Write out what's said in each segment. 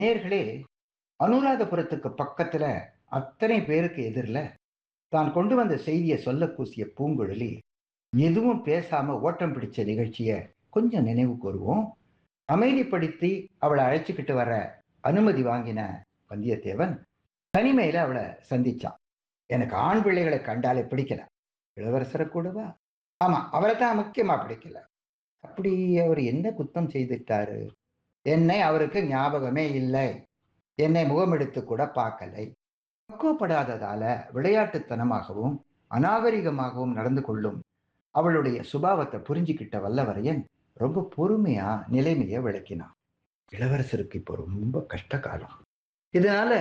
நேர்களே அனுராதபுரத்துக்கு பக்கத்துல அத்தனை பேருக்கு எதிரில் தான் கொண்டு வந்த செய்தியை சொல்ல கூசிய பூங்குழலி எதுவும் பேசாம ஓட்டம் பிடிச்ச நிகழ்ச்சிய கொஞ்சம் நினைவு கூறுவோம் அமைதிப்படுத்தி அவளை அழைச்சிக்கிட்டு வர அனுமதி வாங்கின வந்தியத்தேவன் தனிமையில அவளை சந்திச்சான் எனக்கு ஆண் பிள்ளைகளை கண்டாலே பிடிக்கல இளவரசரை கூடவா ஆமா அவரை தான் முக்கியமா பிடிக்கல அப்படி அவர் என்ன குத்தம் செய்துட்டாரு என்னை அவருக்கு ஞாபகமே இல்லை என்னை முகமெடுத்து கூட பார்க்கலை பக்குவப்படாததால விளையாட்டுத்தனமாகவும் அநாகரிகமாகவும் நடந்து கொள்ளும் அவளுடைய சுபாவத்தை புரிஞ்சுக்கிட்ட வல்லவரையன் ரொம்ப பொறுமையா நிலைமையை விளக்கினான் இளவரசருக்கு இப்போ ரொம்ப கஷ்ட காலம் இதனால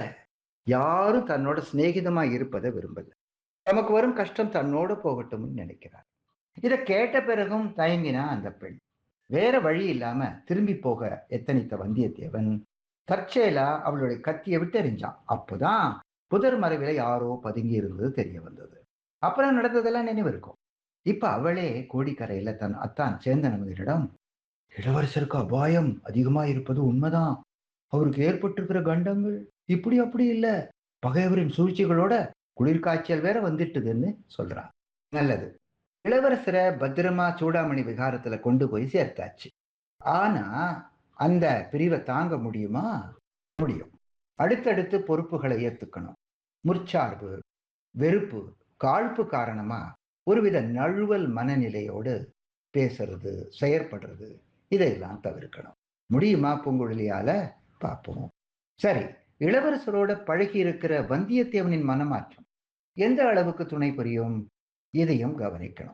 யாரும் தன்னோட சிநேகிதமா இருப்பதை விரும்பல நமக்கு வரும் கஷ்டம் தன்னோட போகட்டும்னு நினைக்கிறார் இதை கேட்ட பிறகும் தயங்கினா அந்த பெண் வேற வழி இல்லாம திரும்பி போக எத்தனித்த வந்தியத்தேவன் தற்செயலா அவளுடைய கத்தியை விட்டு எறிஞ்சான் அப்போதான் புதர் மறைவில யாரோ பதுங்கி இருந்தது தெரிய வந்தது அப்புறம் நடந்ததெல்லாம் நினைவு இருக்கும் இப்ப அவளே கோடிக்கரையில தன் அத்தான் சேந்தனவரிடம் இளவரசருக்கு அபாயம் அதிகமா இருப்பது உண்மைதான் அவருக்கு ஏற்பட்டிருக்கிற கண்டங்கள் இப்படி அப்படி இல்ல பகைவரின் சூழ்ச்சிகளோட குளிர்காய்ச்சல் வேற வந்துட்டுதுன்னு சொல்றான் நல்லது இளவரசரை பத்திரமா சூடாமணி விகாரத்துல கொண்டு போய் சேர்த்தாச்சு ஆனா அந்த பிரிவை தாங்க முடியுமா முடியும் அடுத்தடுத்து பொறுப்புகளை ஏத்துக்கணும் முற்சார்பு வெறுப்பு காழ்ப்பு காரணமா ஒருவித நழுவல் மனநிலையோடு பேசுறது செயற்படுறது இதையெல்லாம் தவிர்க்கணும் முடியுமா பூங்குழலியால பார்ப்போம் சரி இளவரசரோட பழகி இருக்கிற வந்தியத்தேவனின் மனமாற்றம் எந்த அளவுக்கு துணை புரியும் இதையும் கவனிக்கணும்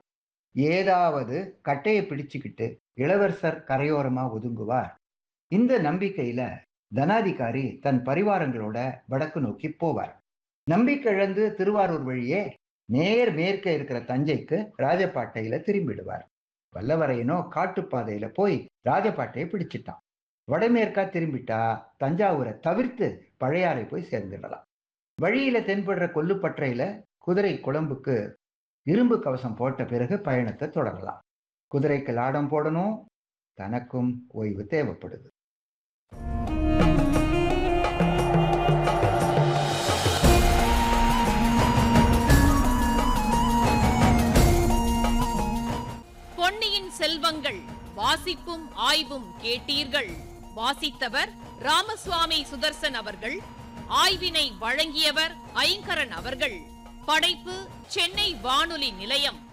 ஏதாவது கட்டையை பிடிச்சுக்கிட்டு இளவரசர் கரையோரமா ஒதுங்குவார் இந்த நம்பிக்கையில தனாதிகாரி தன் பரிவாரங்களோட வடக்கு நோக்கி போவார் நம்பிக்கைழந்து திருவாரூர் வழியே நேர் மேற்க இருக்கிற தஞ்சைக்கு ராஜபாட்டையில திரும்பிடுவார் வல்லவரையனோ காட்டுப்பாதையில போய் ராஜபாட்டையை பிடிச்சிட்டான் வடமேற்கா திரும்பிட்டா தஞ்சாவூரை தவிர்த்து பழையாறை போய் சேர்ந்துடலாம் வழியில தென்படுற கொல்லுப்பற்றையில குதிரை குழம்புக்கு இரும்பு கவசம் போட்ட பிறகு பயணத்தை தொடரலாம் குதிரைக்கு லாடம் போடணும் தனக்கும் ஓய்வு தேவைப்படுது பொன்னியின் செல்வங்கள் வாசிப்பும் ஆய்வும் கேட்டீர்கள் வாசித்தவர் ராமசுவாமி சுதர்சன் அவர்கள் ஆய்வினை வழங்கியவர் ஐங்கரன் அவர்கள் படைப்பு சென்னை வானொலி நிலையம்